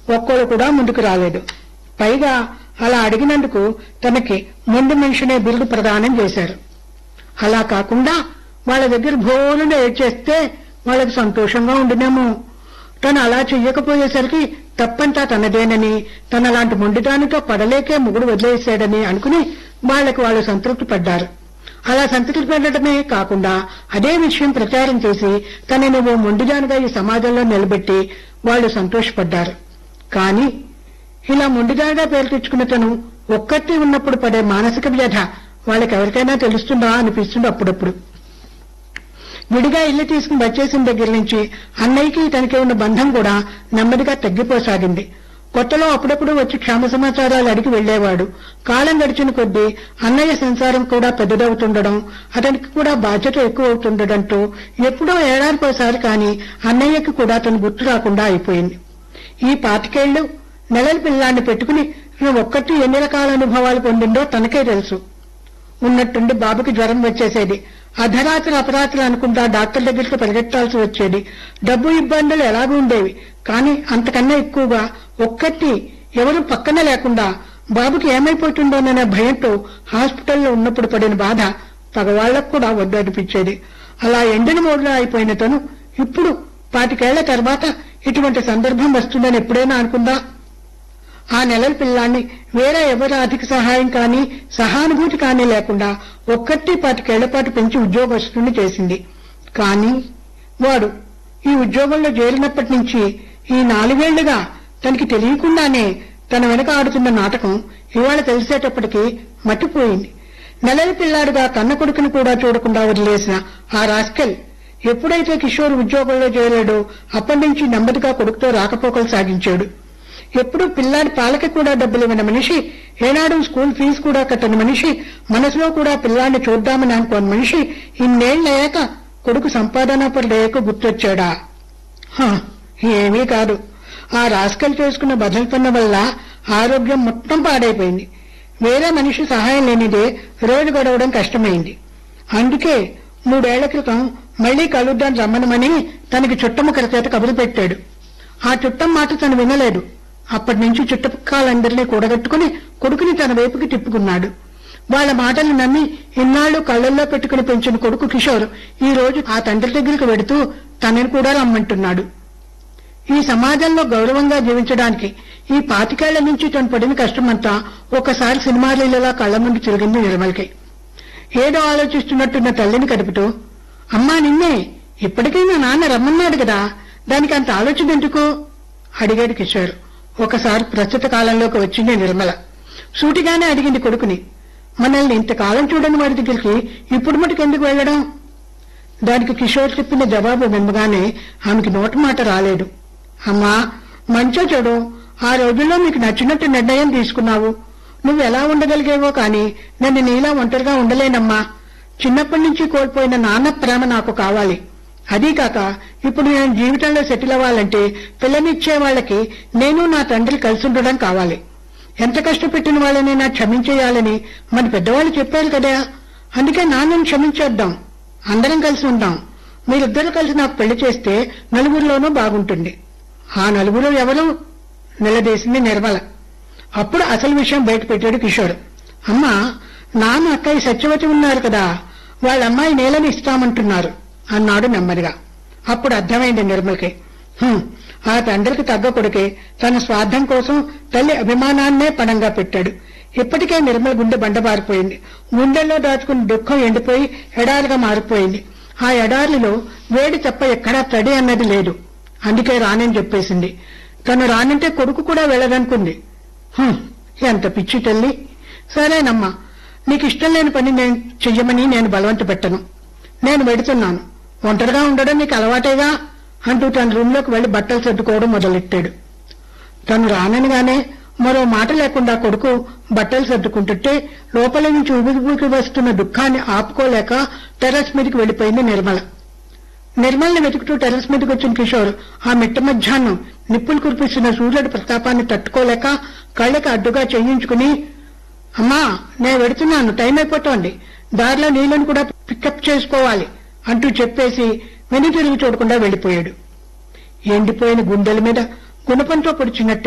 ఒక్కరు కూడా ముందుకు రాలేదు పైగా అలా అడిగినందుకు తనకి మొండి మనిషినే బిరుదు ప్రదానం చేశారు అలా కాకుండా వాళ్ళ దగ్గర భోరును ఏడ్చేస్తే వాళ్ళకి సంతోషంగా ఉండినేమో తను అలా చెయ్యకపోయేసరికి తప్పంతా తనదేనని తన అలాంటి మొండిదానితో పడలేకే ముగుడు వదిలేశాడని అనుకుని వాళ్లకు వాళ్ళు సంతృప్తి పడ్డారు అలా సంతృప్తి పడటమే కాకుండా అదే విషయం ప్రచారం చేసి తనని ఓ మొండిదానిగా ఈ సమాజంలో నిలబెట్టి వాళ్ళు సంతోషపడ్డారు కానీ ఇలా మొండిదానిగా పేరు తెచ్చుకున్న తను ఒక్కటి ఉన్నప్పుడు పడే మానసిక వ్యధ వాళ్ళకి ఎవరికైనా తెలుస్తుందా అనిపిస్తుంది అప్పుడప్పుడు విడిగా ఇల్లు తీసుకుని వచ్చేసిన దగ్గర నుంచి అన్నయ్యకి తనకి ఉన్న బంధం కూడా నెమ్మదిగా తగ్గిపోసాగింది కొత్తలో అప్పుడప్పుడు వచ్చి క్షేమ సమాచారాలు అడిగి వెళ్లేవాడు కాలం గడిచిన కొద్దీ అన్నయ్య సంసారం కూడా పెద్దదవుతుండడం అతనికి కూడా బాధ్యత ఎక్కువ అవుతుండడంతో ఎప్పుడో ఏడాదికోసారి కానీ అన్నయ్యకి కూడా తను గుర్తు రాకుండా అయిపోయింది ఈ పాతికేళ్లు నెలల పిల్లాన్ని పెట్టుకుని ఒక్కటి ఎన్ని రకాల అనుభవాలు పొందిందో తనకే తెలుసు ఉన్నట్టుండి బాబుకి జ్వరం వచ్చేసేది అర్ధరాత్రి అపరాత్రి అనుకుంటా డాక్టర్ దగ్గరికి పరిగెత్తాల్సి వచ్చేది డబ్బు ఇబ్బందులు ఎలాగూ ఉండేవి కానీ అంతకన్నా ఎక్కువగా ఒక్కటి ఎవరు పక్కన లేకుండా బాబుకి ఏమైపోతుందోననే భయంతో హాస్పిటల్లో ఉన్నప్పుడు పడిన బాధ పగవాళ్లకు కూడా వద్దు అనిపించేది అలా ఎండిన మోడ్లో అయిపోయిన తను ఇప్పుడు పాతికేళ్ల తర్వాత ఇటువంటి సందర్భం వస్తుందని ఎప్పుడైనా అనుకుందా ఆ నెలల పిల్లాన్ని వేరే ఎవరి ఆర్థిక సహాయం కానీ సహానుభూతి కానీ లేకుండా ఒక్కటి పాతికేళ్ల పాటు పెంచి ఉద్యోగస్తుని చేసింది కానీ వాడు ఈ ఉద్యోగంలో చేరినప్పటి నుంచి ఈ నాలుగేళ్లుగా తనకి తెలియకుండానే తన వెనక ఆడుతున్న నాటకం ఇవాళ తెలిసేటప్పటికీ మట్టిపోయింది నెలల పిల్లాడుగా కన్న కొడుకుని కూడా చూడకుండా వదిలేసిన ఆ రాస్కెల్ ఎప్పుడైతే కిషోర్ ఉద్యోగంలో చేరాడో అప్పటి నుంచి నెమ్మదిగా కొడుకుతో రాకపోకలు సాగించాడు ఎప్పుడు పిల్లాడి పాలకి కూడా డబ్బులు ఇవ్వని మనిషి ఏనాడు స్కూల్ ఫీజు కూడా కట్టని మనిషి మనసులో కూడా పిల్లాడిని చూద్దామని అనుకోని మనిషి ఇన్నేళ్లయ్యాక కొడుకు సంపాదన పడలేక గుర్తొచ్చాడా హ, ఏమీ కాదు ఆ రాస్కల్ చేసుకున్న బదల్ పన్న వల్ల ఆరోగ్యం మొత్తం పాడైపోయింది వేరే మనిషి సహాయం లేనిదే రోజు గడవడం కష్టమైంది అందుకే మూడేళ్ల క్రితం మళ్లీ కలుద్దాం రమ్మనమని తనకి చుట్టముఖర చేత కబురు పెట్టాడు ఆ చుట్టం మాట తను వినలేదు అప్పటి నుంచి చుట్టుపక్కలందరినీ కూడగట్టుకుని కొడుకుని తన వైపుకి తిప్పుకున్నాడు వాళ్ళ మాటలు నమ్మి ఇన్నాళ్లు కళ్ళల్లో పెట్టుకుని పెంచిన కొడుకు కిషోర్ ఈ రోజు ఆ తండ్రి దగ్గరికి వెడుతూ తనని కూడా రమ్మంటున్నాడు ఈ సమాజంలో గౌరవంగా జీవించడానికి ఈ పాతికేళ్ల నుంచి తను పడిన కష్టమంతా ఒకసారి సినిమా లీలలా కళ్ల ముందు తిరిగింది నిర్మల్కి ఏదో ఆలోచిస్తున్నట్టున్న తల్లిని కడుపుతూ అమ్మా నిన్నే ఇప్పటికీ నా నాన్న రమ్మన్నాడు కదా దానికి అంత ఆలోచన ఎందుకు అడిగాడు కిషోర్ ఒకసారి ప్రస్తుత కాలంలోకి వచ్చింది నిర్మల సూటిగానే అడిగింది కొడుకుని మనల్ని ఇంతకాలం చూడని వాడి దగ్గరికి ఇప్పుడు మటుకు ఎందుకు వెళ్ళడం దానికి కిషోర్ చెప్పిన జవాబు వినగానే ఆమెకి నోటి మాట రాలేదు అమ్మా మంచో చెడు ఆ రోజుల్లో మీకు నచ్చినట్టు నిర్ణయం తీసుకున్నావు నువ్వు ఎలా ఉండగలిగేవో కాని నన్ను నీలా ఒంటరిగా ఉండలేనమ్మా చిన్నప్పటి నుంచి కోల్పోయిన నాన్న ప్రేమ నాకు కావాలి అదీ కాక ఇప్పుడు నేను జీవితంలో సెటిల్ అవ్వాలంటే పిల్లనిచ్చే వాళ్ళకి నేను నా తండ్రి కలిసి ఉండడం కావాలి ఎంత కష్టపెట్టిన వాళ్ళనైనా క్షమించేయాలని మన పెద్దవాళ్ళు చెప్పారు కదా అందుకే నాన్నని క్షమించేద్దాం అందరం కలిసి ఉందాం మీరిద్దరు కలిసి నాకు పెళ్లి చేస్తే నలుగురిలోనూ బాగుంటుంది ఆ నలుగురు ఎవరు నిలదీసింది నిర్మల అప్పుడు అసలు విషయం బయట పెట్టాడు కిషోర్ అమ్మా నాన్న అక్కయ్య సత్యవతి ఉన్నారు కదా వాళ్ళ అమ్మాయి నేలని ఇస్తామంటున్నారు అన్నాడు నెమ్మదిగా అప్పుడు అర్థమైంది నిర్మలకి "హుం, ఆ తండ్రికి తగ్గ కొడుకే తన స్వార్థం కోసం తల్లి అభిమానాన్నే పణంగా పెట్టాడు ఇప్పటికే నిర్మల గుండె బండబారిపోయింది గుండెల్లో దాచుకున్న దుఃఖం ఎండిపోయి ఎడారిగా మారిపోయింది ఆ ఎడారిలో వేడి తప్ప ఎక్కడా తడి అన్నది లేదు అందుకే రానని చెప్పేసింది తను రానంటే కొడుకు కూడా వెళ్ళదనుకుంది "హుం, ఎంత పిచ్చి తల్లి సరేనమ్మా నీకు ఇష్టం లేని పని నేను చెయ్యమని నేను బలవంత పెట్టను నేను వెడుతున్నాను ఒంటరిగా ఉండడం నీకు అలవాటేగా అంటూ తన రూంలోకి వెళ్లి బట్టలు సర్దుకోవడం మొదలెట్టాడు తను రాననిగానే మరో మాట లేకుండా కొడుకు బట్టలు సర్దుకుంటుంటే లోపల నుంచి ఉబికి వస్తున్న దుఃఖాన్ని ఆపుకోలేక టెర్రస్ మీదకి వెళ్లిపోయింది నిర్మల నిర్మల్ని వెతుకుతూ టెర్రస్ మీదకి వచ్చిన కిషోర్ ఆ మిట్ట మధ్యాహ్నం నిప్పులు కురిపిస్తున్న సూర్యుడి ప్రతాపాన్ని తట్టుకోలేక కళ్ళకి అడ్డుగా చేయించుకుని అమ్మా నేను వెడుతున్నాను టైం అయిపోతోంది దారిలో నీళ్ళని కూడా పికప్ చేసుకోవాలి అంటూ చెప్పేసి వెను తిరిగి చూడకుండా వెళ్లిపోయాడు ఎండిపోయిన గుండెల మీద గుణపంతో పొడిచినట్టు